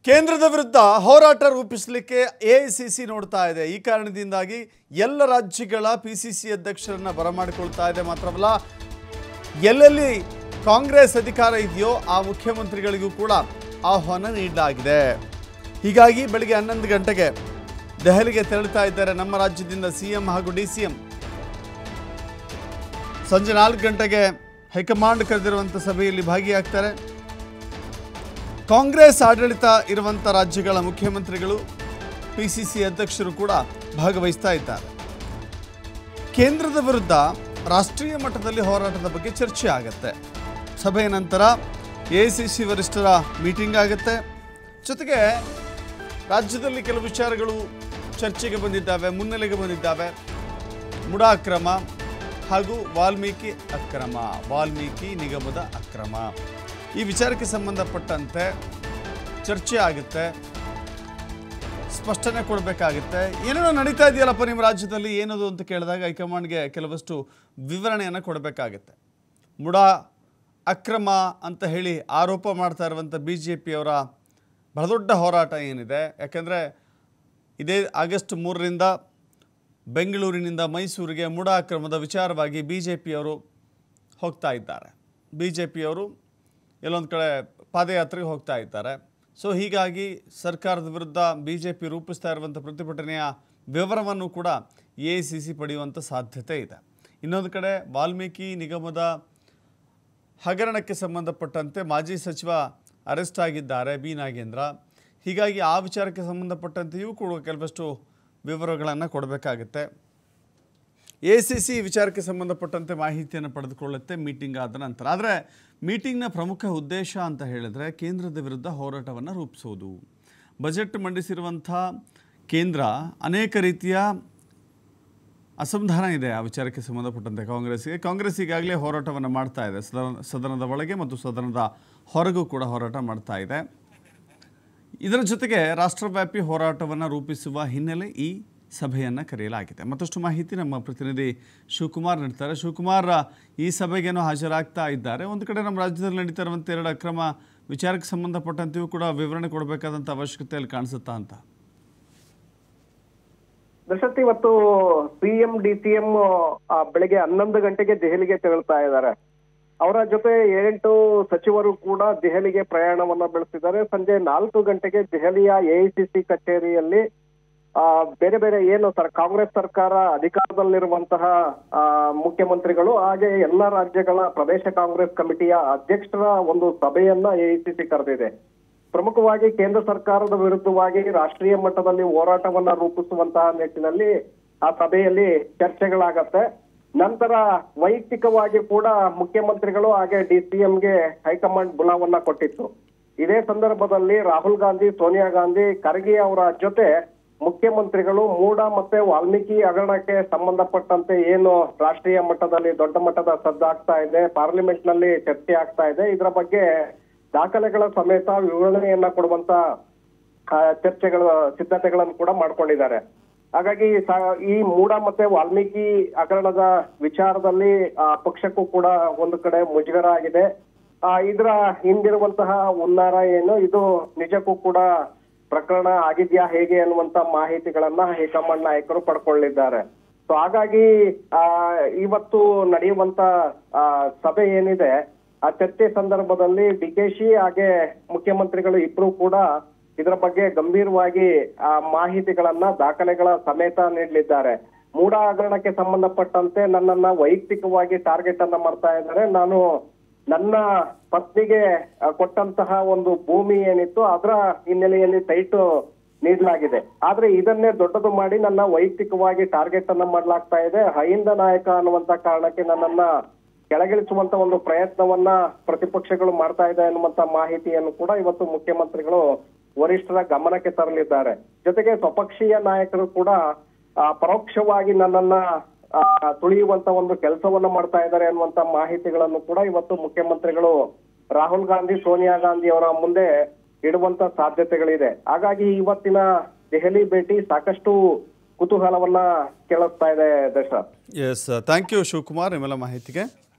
ಕೇಂದ್ರದ ವಿರುದ್ಧ ಹೋರಾಟ ರೂಪಿಸಲಿಕ್ಕೆ ಎಐಸಿಸಿ ನೋಡ್ತಾ ಇದೆ ಈ ಕಾರಣದಿಂದಾಗಿ ಎಲ್ಲ ರಾಜ್ಯಗಳ ಪಿ ಸಿ ಸಿ ಅಧ್ಯಕ್ಷರನ್ನ ಬರಮಾಡಿಕೊಳ್ತಾ ಇದೆ ಮಾತ್ರವಲ್ಲ ಎಲ್ಲೆಲ್ಲಿ ಕಾಂಗ್ರೆಸ್ ಅಧಿಕಾರ ಇದೆಯೋ ಆ ಮುಖ್ಯಮಂತ್ರಿಗಳಿಗೂ ಕೂಡ ಆಹ್ವಾನ ನೀಡಲಾಗಿದೆ ಹೀಗಾಗಿ ಬೆಳಗ್ಗೆ ಹನ್ನೊಂದು ಗಂಟೆಗೆ ದೆಹಲಿಗೆ ತೆರಳುತ್ತಾ ಇದ್ದಾರೆ ನಮ್ಮ ರಾಜ್ಯದಿಂದ ಸಿಎಂ ಹಾಗೂ ಡಿ ಸಿ ಎಂ ಸಂಜೆ ನಾಲ್ಕು ಗಂಟೆಗೆ ಹೈಕಮಾಂಡ್ ಕರೆದಿರುವಂಥ ಸಭೆಯಲ್ಲಿ ಭಾಗಿಯಾಗ್ತಾರೆ ಕಾಂಗ್ರೆಸ್ ಆಡಳಿತ ಇರುವಂಥ ರಾಜ್ಯಗಳ ಮುಖ್ಯಮಂತ್ರಿಗಳು ಪಿ ಸಿ ಸಿ ಅಧ್ಯಕ್ಷರು ಕೂಡ ಭಾಗವಹಿಸ್ತಾ ಇದ್ದಾರೆ ಕೇಂದ್ರದ ವಿರುದ್ಧ ರಾಷ್ಟ್ರೀಯ ಮಟ್ಟದಲ್ಲಿ ಹೋರಾಟದ ಬಗ್ಗೆ ಚರ್ಚೆ ಆಗುತ್ತೆ ಸಭೆಯ ನಂತರ ಎ ಸಿ ಸಿ ವರಿಷ್ಠರ ಮೀಟಿಂಗ್ ಆಗುತ್ತೆ ಜೊತೆಗೆ ರಾಜ್ಯದಲ್ಲಿ ಕೆಲವು ವಿಚಾರಗಳು ಚರ್ಚೆಗೆ ಬಂದಿದ್ದಾವೆ ಮುನ್ನೆಲೆಗೆ ಬಂದಿದ್ದಾವೆ ಮುಡಾ ಅಕ್ರಮ ಹಾಗೂ ವಾಲ್ಮೀಕಿ ಅಕ್ರಮ ವಾಲ್ಮೀಕಿ ನಿಗಮದ ಅಕ್ರಮ ಈ ವಿಚಾರಕ್ಕೆ ಸಂಬಂಧಪಟ್ಟಂತೆ ಚರ್ಚೆ ಆಗುತ್ತೆ ಸ್ಪಷ್ಟನೆ ಕೊಡಬೇಕಾಗುತ್ತೆ ಏನೇನೋ ನಡೀತಾ ಇದೆಯಲ್ಲಪ್ಪ ನಿಮ್ಮ ರಾಜ್ಯದಲ್ಲಿ ಏನದು ಅಂತ ಕೇಳಿದಾಗ ಹೈಕಮಾಂಡ್ಗೆ ಕೆಲವಷ್ಟು ವಿವರಣೆಯನ್ನು ಕೊಡಬೇಕಾಗುತ್ತೆ ಮುಡಾ ಅಕ್ರಮ ಅಂತ ಹೇಳಿ ಆರೋಪ ಮಾಡ್ತಾ ಇರುವಂಥ ಬಿ ಜೆ ಪಿಯವರ ಬಹಳ ದೊಡ್ಡ ಹೋರಾಟ ಏನಿದೆ ಯಾಕೆಂದರೆ ಇದೇ ಆಗಸ್ಟ್ ಮೂರರಿಂದ ಬೆಂಗಳೂರಿನಿಂದ ಮೈಸೂರಿಗೆ ಮುಡಾ ಅಕ್ರಮದ ವಿಚಾರವಾಗಿ ಬಿ ಜೆ ಪಿಯವರು ಹೋಗ್ತಾ ಇದ್ದಾರೆ ಬಿ ಜೆ ಪಿಯವರು ಎಲ್ಲೊಂದು ಕಡೆ ಪಾದಯಾತ್ರೆಗೆ ಹೋಗ್ತಾ ಇದ್ದಾರೆ ಸೊ ಹೀಗಾಗಿ ಸರ್ಕಾರದ ವಿರುದ್ಧ ಬಿ ಜೆ ಪಿ ರೂಪಿಸ್ತಾ ಇರುವಂಥ ಪ್ರತಿಭಟನೆಯ ವಿವರವನ್ನು ಕೂಡ ಎ ಐ ಸಿ ಸಿ ಪಡೆಯುವಂಥ ಸಾಧ್ಯತೆ ಇದೆ ಇನ್ನೊಂದು ಕಡೆ ವಾಲ್ಮೀಕಿ ನಿಗಮದ ಹಗರಣಕ್ಕೆ ಸಂಬಂಧಪಟ್ಟಂತೆ ಮಾಜಿ ಸಚಿವ ಅರೆಸ್ಟ್ ಆಗಿದ್ದಾರೆ ಬಿ ನಾಗೇಂದ್ರ ಹೀಗಾಗಿ ಆ ವಿಚಾರಕ್ಕೆ ಸಂಬಂಧಪಟ್ಟಂತೆಯೂ ಕೂಡ ಕೆಲವಷ್ಟು ವಿವರಗಳನ್ನು ಕೊಡಬೇಕಾಗುತ್ತೆ ಎ ಸಿ ಸಿ ವಿಚಾರಕ್ಕೆ ಸಂಬಂಧಪಟ್ಟಂತೆ ಮಾಹಿತಿಯನ್ನು ಪಡೆದುಕೊಳ್ಳುತ್ತೆ ಮೀಟಿಂಗ್ ಆದ ನಂತರ ಆದರೆ ಮೀಟಿಂಗ್ನ ಪ್ರಮುಖ ಉದ್ದೇಶ ಅಂತ ಹೇಳಿದ್ರೆ ಕೇಂದ್ರದ ವಿರುದ್ಧ ಹೋರಾಟವನ್ನು ರೂಪಿಸೋದು ಬಜೆಟ್ ಮಂಡಿಸಿರುವಂಥ ಕೇಂದ್ರ ಅನೇಕ ರೀತಿಯ ಅಸಮಾಧಾನ ಇದೆ ಆ ವಿಚಾರಕ್ಕೆ ಸಂಬಂಧಪಟ್ಟಂತೆ ಕಾಂಗ್ರೆಸ್ಗೆ ಕಾಂಗ್ರೆಸ್ ಈಗಾಗಲೇ ಹೋರಾಟವನ್ನು ಮಾಡ್ತಾ ಇದೆ ಸದನ ಸದನದ ಒಳಗೆ ಮತ್ತು ಸದನದ ಹೊರಗೂ ಕೂಡ ಹೋರಾಟ ಮಾಡ್ತಾ ಇದೆ ಇದರ ಜೊತೆಗೆ ರಾಷ್ಟ್ರವ್ಯಾಪಿ ಹೋರಾಟವನ್ನು ರೂಪಿಸುವ ಹಿನ್ನೆಲೆ ಈ ಸಭೆಯನ್ನು ಕರೆಯಲಾಗಿದೆ ಮತ್ತಷ್ಟು ಮಾಹಿತಿ ನಮ್ಮ ಪ್ರತಿನಿಧಿ ಶಿವಕುಮಾರ್ ನೀಡ್ತಾರೆ ಶಿವಕುಮಾರ್ ಈ ಸಭೆಗೇನೋ ಹಾಜರಾಗ್ತಾ ಇದ್ದಾರೆ ಒಂದು ಕಡೆ ನಮ್ಮ ರಾಜ್ಯದಲ್ಲಿ ನಡೀತಾ ಇರುವಂಥ ಎರಡು ಅಕ್ರಮ ವಿಚಾರಕ್ಕೆ ಸಂಬಂಧಪಟ್ಟಂತೆಯೂ ಕೂಡ ವಿವರಣೆ ಕೊಡಬೇಕಾದಂಥ ಅವಶ್ಯಕತೆ ಅಲ್ಲಿ ಕಾಣಿಸುತ್ತಾ ಅಂತ ದಶರಥ್ ಇವತ್ತು ಸಿಎಂ ಡಿ ಸಿ ಎಂ ಬೆಳಿಗ್ಗೆ ಹನ್ನೊಂದು ಗಂಟೆಗೆ ದೆಹಲಿಗೆ ತೆರಳ್ತಾ ಇದ್ದಾರೆ ಅವರ ಜೊತೆ ಎಂಟು ಸಚಿವರು ಕೂಡ ದೆಹಲಿಗೆ ಪ್ರಯಾಣವನ್ನ ಬೆಳೆಸಿದ್ದಾರೆ ಸಂಜೆ ನಾಲ್ಕು ಗಂಟೆಗೆ ದೆಹಲಿಯ ಎಐಸಿಸಿ ಕಚೇರಿಯಲ್ಲಿ ಆ ಬೇರೆ ಬೇರೆ ಏನು ಸರ್ ಕಾಂಗ್ರೆಸ್ ಸರ್ಕಾರ ಅಧಿಕಾರದಲ್ಲಿರುವಂತಹ ಆ ಮುಖ್ಯಮಂತ್ರಿಗಳು ಹಾಗೆ ಎಲ್ಲಾ ರಾಜ್ಯಗಳ ಪ್ರದೇಶ ಕಾಂಗ್ರೆಸ್ ಕಮಿಟಿಯ ಅಧ್ಯಕ್ಷರ ಒಂದು ಸಭೆಯನ್ನ ಎಐಸಿಸಿ ಕರೆದಿದೆ ಪ್ರಮುಖವಾಗಿ ಕೇಂದ್ರ ಸರ್ಕಾರದ ವಿರುದ್ಧವಾಗಿ ರಾಷ್ಟ್ರೀಯ ಮಟ್ಟದಲ್ಲಿ ಹೋರಾಟವನ್ನ ರೂಪಿಸುವಂತಹ ನಿಟ್ಟಿನಲ್ಲಿ ಆ ಸಭೆಯಲ್ಲಿ ಚರ್ಚೆಗಳಾಗತ್ತೆ ನಂತರ ವೈಯಕ್ತಿಕವಾಗಿ ಕೂಡ ಮುಖ್ಯಮಂತ್ರಿಗಳು ಹಾಗೆ ಡಿಸಿಎಂಗೆ ಹೈಕಮಾಂಡ್ ಬುಲಾವನ್ನ ಕೊಟ್ಟಿತ್ತು ಇದೇ ಸಂದರ್ಭದಲ್ಲಿ ರಾಹುಲ್ ಗಾಂಧಿ ಸೋನಿಯಾ ಗಾಂಧಿ ಖರ್ಗೆ ಅವರ ಜೊತೆ ಮುಖ್ಯಮಂತ್ರಿಗಳು ಮೂಡ ಮತ್ತೆ ವಾಲ್ಮೀಕಿ ಹಗರಣಕ್ಕೆ ಸಂಬಂಧಪಟ್ಟಂತೆ ಏನು ರಾಷ್ಟ್ರೀಯ ಮಟ್ಟದಲ್ಲಿ ದೊಡ್ಡ ಮಟ್ಟದ ಸದ್ದಾಗ್ತಾ ಇದೆ ಪಾರ್ಲಿಮೆಂಟ್ ನಲ್ಲಿ ಚರ್ಚೆ ಆಗ್ತಾ ಇದೆ ಇದರ ಬಗ್ಗೆ ದಾಖಲೆಗಳ ಸಮೇತ ವಿವರಣೆಯನ್ನ ಕೊಡುವಂತ ಆ, ಚರ್ಚೆಗಳ ಸಿದ್ಧತೆಗಳನ್ನು ಕೂಡ ಮಾಡ್ಕೊಂಡಿದ್ದಾರೆ ಹಾಗಾಗಿ ಸ- ಈ ಮೂಡ ಮತ್ತೆ ವಾಲ್ಮೀಕಿ ಹಗರಣದ ವಿಚಾರದಲ್ಲಿ ಆ ಪಕ್ಷಕ್ಕೂ ಕೂಡ ಒಂದು ಕಡೆ ಮುಜುಗರ ಆಗಿದೆ ಆ ಇದರ ಹಿಂದಿರುವಂತಹ ಹುನ್ನಾರ ಏನು ಇದು ನಿಜಕ್ಕೂ ಕೂಡ ಪ್ರಕರಣ ಆಗಿದ್ಯಾ ಹೇಗೆ ಅನ್ನುವಂತ ಮಾಹಿತಿಗಳನ್ನ ಹೈಕಮಾಂಡ್ ನಾಯಕರು ಪಡ್ಕೊಳ್ಳಿದ್ದಾರೆ ಸೊ ಹಾಗಾಗಿ ಆ ಇವತ್ತು ನಡೆಯುವಂತ ಆ ಸಭೆ ಏನಿದೆ ಆ ಚರ್ಚೆ ಸಂದರ್ಭದಲ್ಲಿ ಡಿ ಕೆ ಶಿ ಹಾಗೆ ಮುಖ್ಯಮಂತ್ರಿಗಳು ಇಬ್ರು ಕೂಡ ಇದರ ಬಗ್ಗೆ ಗಂಭೀರವಾಗಿ ಆ ಮಾಹಿತಿಗಳನ್ನ ದಾಖಲೆಗಳ ಸಮೇತ ನೀಡಲಿದ್ದಾರೆ ಮೂಡ ಹಗರಣಕ್ಕೆ ಸಂಬಂಧಪಟ್ಟಂತೆ ನನ್ನನ್ನ ವೈಯಕ್ತಿಕವಾಗಿ ಟಾರ್ಗೆಟ್ ಅನ್ನ ಮಾಡ್ತಾ ಇದ್ದಾರೆ ನಾನು ನನ್ನ ಪತ್ನಿಗೆ ಆ, ಕೊಟ್ಟಂತಹ ಒಂದು ಭೂಮಿ ಏನಿತ್ತು ಅದರ ಹಿನ್ನೆಲೆಯಲ್ಲಿ ಸೈಟ್ ನೀಡಲಾಗಿದೆ ಆದ್ರೆ ಇದನ್ನೇ ದೊಡ್ಡದು ಮಾಡಿ ನನ್ನ ವೈಯಕ್ತಿಕವಾಗಿ ಟಾರ್ಗೆಟ್ ಅನ್ನ ಮಾಡ್ಲಾಗ್ತಾ ಇದೆ ಹೈಂದ ನಾಯಕ ಅನ್ನುವಂತ ಕಾರಣಕ್ಕೆ ನನ್ನನ್ನ ಕೆಳಗಿಳಿಸುವಂತ ಒಂದು ಪ್ರಯತ್ನವನ್ನ ಪ್ರತಿಪಕ್ಷಗಳು ಮಾಡ್ತಾ ಇದೆ ಅನ್ನುವಂತ ಮಾಹಿತಿಯನ್ನು ಕೂಡ ಇವತ್ತು ಮುಖ್ಯಮಂತ್ರಿಗಳು ವರಿಷ್ಠರ ಗಮನಕ್ಕೆ ತರಲಿದ್ದಾರೆ ಜೊತೆಗೆ ಸ್ವಪಕ್ಷೀಯ ನಾಯಕರು ಕೂಡ ಆ, ಪರೋಕ್ಷವಾಗಿ ನನ್ನನ್ನ ಆ, ತುಳಿಯುವಂತ ಒಂದು ಕೆಲಸವನ್ನ ಮಾಡ್ತಾ ಇದ್ದಾರೆ ಅನ್ನುವಂತ ಮಾಹಿತಿಗಳನ್ನು ಕೂಡ ಇವತ್ತು ಮುಖ್ಯಮಂತ್ರಿಗಳು ರಾಹುಲ್ ಗಾಂಧಿ ಸೋನಿಯಾ ಗಾಂಧಿ ಅವರ ಮುಂದೆ ಇಡುವಂತ ಸಾಧ್ಯತೆಗಳಿದೆ ಹಾಗಾಗಿ ಇವತ್ತಿನ ದೆಹಲಿ ಭೇಟಿ ಸಾಕಷ್ಟು ಕುತೂಹಲವನ್ನ ಕೇಳಿಸ್ತಾ ಇದೆ Dasharath S thank you Shivakumar ನಿಮ್ಮೆಲ್ಲ ಮಾಹಿತಿಗೆ